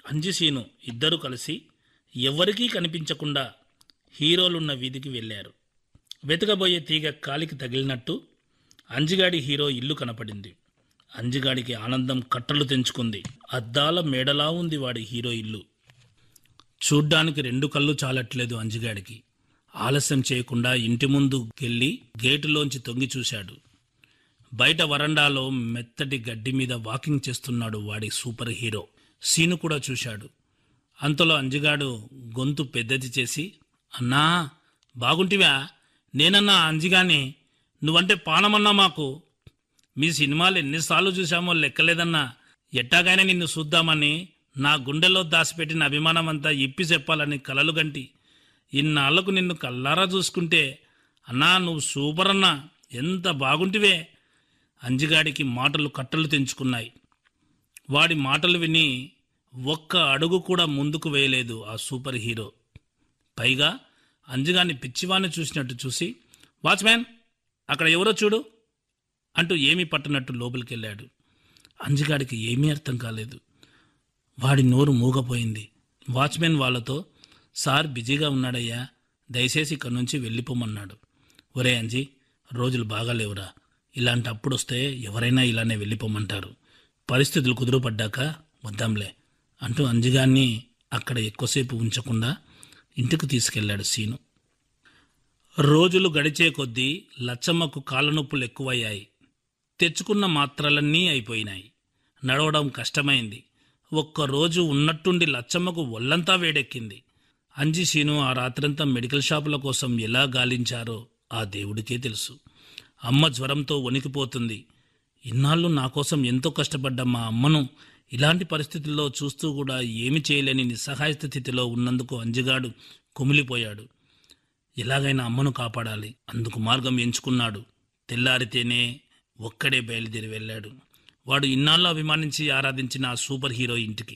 అంజిసీను ఇద్దరు కలిసి ఎవరికీ కనిపించకుండా హీరోలున్న వీధికి వెళ్ళారు వెతకబోయే తీగ కాలికి తగిలినట్టు అంజిగాడి హీరో ఇల్లు కనపడింది అంజిగాడికి ఆనందం కట్టలు తెంచుకుంది అద్దాల మేడలా ఉంది వాడి హీరో ఇల్లు చూడ్డానికి రెండు కళ్ళు చాలట్లేదు అంజిగాడికి ఆలస్యం చేయకుండా ఇంటి ముందుకెళ్ళి గేటులోంచి తొంగి చూశాడు బయట వరండాలో మెత్తటి గడ్డి మీద వాకింగ్ చేస్తున్నాడు వాడి సూపర్ హీరో సీను కూడా చూశాడు అంతలో అంజిగాడు గొంతు పెద్దది చేసి అన్నా బాగుంటివా నేనన్నా అంజిగాని నువ్వంటే పానమన్నా మాకు మీ సినిమాలు ఎన్నిసార్లు చూశామో లెక్కలేదన్నా ఎట్టాగైనా నిన్ను చూద్దామని నా గుండెల్లో దాచిపెట్టిన అభిమానం అంతా ఇప్పి చెప్పాలని కలలు గంటి ఇన్నాళ్లకు నిన్ను కల్లారా చూసుకుంటే అన్నా నువ్వు సూపర్ అన్నా ఎంత బాగుంటివే అంజిగాడికి మాటలు కట్టలు తెంచుకున్నాయి వాడి మాటలు విని ఒక్క అడుగు కూడా ముందుకు వేయలేదు ఆ సూపర్ హీరో పైగా అంజిగాన్ని పిచ్చివాన్ని చూసినట్టు చూసి వాచ్మ్యాన్ అక్కడ ఎవరో చూడు అంటూ ఏమీ పట్టనట్టు లోపలికెళ్ళాడు అంజిగాడికి ఏమీ అర్థం కాలేదు వాడి నోరు మూగపోయింది వాచ్మెన్ వాళ్ళతో సార్ బిజీగా ఉన్నాడయ్యా దయచేసి ఇక్కడి నుంచి వెళ్ళిపోమన్నాడు ఒరే అంజీ రోజులు బాగాలేవురా ఇలాంటి అప్పుడు వస్తే ఎవరైనా ఇలానే వెళ్ళిపోమంటారు పరిస్థితులు కుదురుపడ్డాక వద్దాంలే అంటూ అంజిగాన్ని అక్కడ ఎక్కువసేపు ఉంచకుండా ఇంటికి తీసుకెళ్లాడు సీను రోజులు గడిచే కొద్దీ లచ్చమ్మకు కాళ్ళనొప్పులు ఎక్కువయ్యాయి తెచ్చుకున్న మాత్రలన్నీ అయిపోయినాయి నడవడం కష్టమైంది ఒక్కరోజు ఉన్నట్టుండి లచ్చమ్మకు ఒళ్ళంతా వేడెక్కింది అంజి సీను ఆ రాత్రంతా మెడికల్ షాపుల కోసం ఎలా గాలించారో ఆ దేవుడికే తెలుసు అమ్మ జ్వరంతో వణికిపోతుంది ఇన్నాళ్ళు నా కోసం ఎంతో కష్టపడ్డ మా అమ్మను ఇలాంటి పరిస్థితుల్లో చూస్తూ కూడా ఏమి చేయలేని నిస్సహాయ స్థితిలో ఉన్నందుకు అంజిగాడు కుమిలిపోయాడు ఎలాగైనా అమ్మను కాపాడాలి అందుకు మార్గం ఎంచుకున్నాడు తెల్లారితేనే ఒక్కడే బయలుదేరి వెళ్ళాడు వాడు ఇన్నాళ్ళు అభిమానించి ఆరాధించిన ఆ సూపర్ హీరో ఇంటికి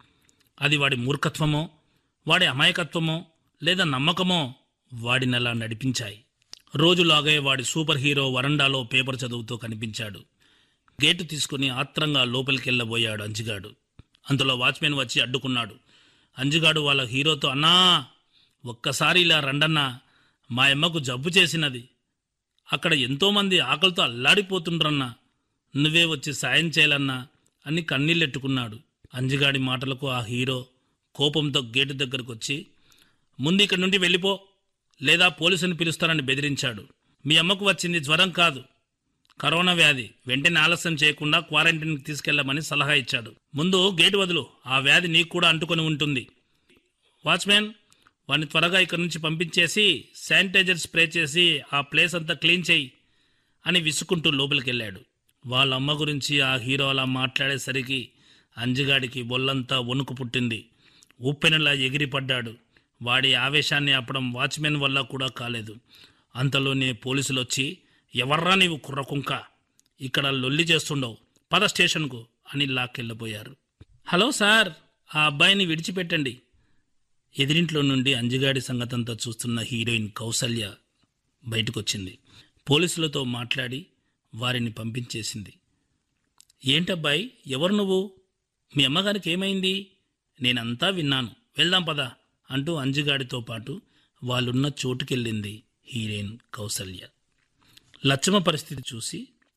అది వాడి మూర్ఖత్వమో వాడి అమాయకత్వమో లేదా నమ్మకమో వాడినలా నడిపించాయి రోజులాగే వాడి సూపర్ హీరో వరండాలో పేపర్ చదువుతూ కనిపించాడు గేటు తీసుకుని ఆత్రంగా లోపలికెళ్ళబోయాడు అంజిగాడు అంతలో వాచ్మెన్ వచ్చి అడ్డుకున్నాడు అంజిగాడు వాళ్ళ హీరోతో అన్నా ఒక్కసారి ఇలా రండన్నా మా అమ్మకు జబ్బు చేసినది అక్కడ ఎంతోమంది ఆకలితో అల్లాడిపోతుండ్రన్నా నువ్వే వచ్చి సాయం చేయాలన్నా అని కన్నీళ్ళెట్టుకున్నాడు అంజిగాడి మాటలకు ఆ హీరో కోపంతో గేటు దగ్గరకు వచ్చి ముందు ఇక్కడి నుండి వెళ్ళిపో లేదా పోలీసుని పిలుస్తానని బెదిరించాడు మీ అమ్మకు వచ్చింది జ్వరం కాదు కరోనా వ్యాధి వెంటనే ఆలస్యం చేయకుండా క్వారంటైన్కి తీసుకెళ్లమని సలహా ఇచ్చాడు ముందు గేటు వదులు ఆ వ్యాధి నీకు కూడా అంటుకొని ఉంటుంది వాచ్మెన్ వాడిని త్వరగా ఇక్కడి నుంచి పంపించేసి శానిటైజర్ స్ప్రే చేసి ఆ ప్లేస్ అంతా క్లీన్ చేయి అని విసుకుంటూ లోపలికెళ్ళాడు వాళ్ళ అమ్మ గురించి ఆ హీరో అలా మాట్లాడేసరికి అంజిగాడికి బొల్లంతా వణుకు పుట్టింది ఉప్పెనలా ఎగిరిపడ్డాడు వాడి ఆవేశాన్ని ఆపడం వాచ్మెన్ వల్ల కూడా కాలేదు అంతలోనే పోలీసులు వచ్చి ఎవర్రా నీవు కుర్రకుంక ఇక్కడ లొల్లి చేస్తుండవు పద స్టేషన్కు అని లాక్కెళ్ళిపోయారు హలో సార్ ఆ అబ్బాయిని విడిచిపెట్టండి ఎదిరింట్లో నుండి అంజిగాడి సంగతంతా చూస్తున్న హీరోయిన్ కౌసల్య బయటకొచ్చింది పోలీసులతో మాట్లాడి వారిని పంపించేసింది ఏంటబ్బాయి ఎవరు నువ్వు మీ అమ్మగారికి ఏమైంది నేనంతా విన్నాను వెళ్దాం పదా అంటూ అంజిగాడితో పాటు వాళ్ళున్న చోటుకెళ్ళింది హీరోయిన్ కౌసల్య లచ్చమ్మ పరిస్థితి చూసి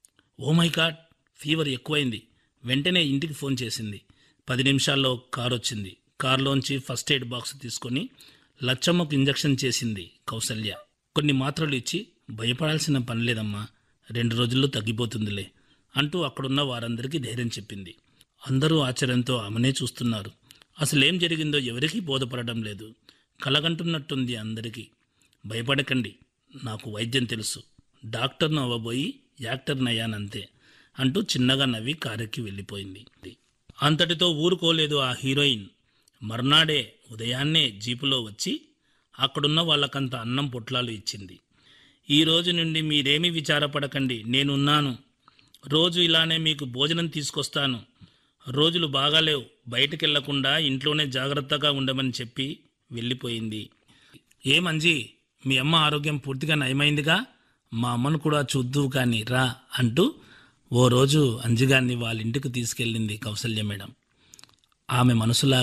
ఓ మై గాడ్ ఫీవర్ ఎక్కువైంది వెంటనే ఇంటికి ఫోన్ చేసింది పది నిమిషాల్లో కారు వచ్చింది కారులోంచి ఫస్ట్ ఎయిడ్ బాక్స్ తీసుకొని లచ్చమ్మకు ఇంజెక్షన్ చేసింది కౌసల్య కొన్ని మాత్రలు ఇచ్చి భయపడాల్సిన పని లేదమ్మా రెండు రోజుల్లో తగ్గిపోతుందిలే అంటూ అక్కడున్న వారందరికీ ధైర్యం చెప్పింది అందరూ ఆశ్చర్యంతో ఆమెనే చూస్తున్నారు అసలేం జరిగిందో ఎవరికీ బోధపడడం లేదు కలగంటున్నట్టుంది అందరికీ భయపడకండి నాకు వైద్యం తెలుసు డాక్టర్ను అవ్వబోయి యాక్టర్ని అయ్యానంతే అంటూ చిన్నగా నవ్వి కారెక్కి వెళ్ళిపోయింది అంతటితో ఊరుకోలేదు ఆ హీరోయిన్ మర్నాడే ఉదయాన్నే జీపులో వచ్చి అక్కడున్న వాళ్ళకంత అన్నం పొట్లాలు ఇచ్చింది ఈ రోజు నుండి మీరేమీ విచారపడకండి నేనున్నాను రోజు ఇలానే మీకు భోజనం తీసుకొస్తాను రోజులు బాగాలేవు బయటకెళ్లకుండా ఇంట్లోనే జాగ్రత్తగా ఉండమని చెప్పి వెళ్ళిపోయింది ఏమంజీ మీ అమ్మ ఆరోగ్యం పూర్తిగా నయమైందిగా మా అమ్మను కూడా చూద్దువు కానీ రా అంటూ ఓ రోజు అంజిగాన్ని వాళ్ళ ఇంటికి తీసుకెళ్ళింది కౌసల్య మేడం ఆమె మనసులా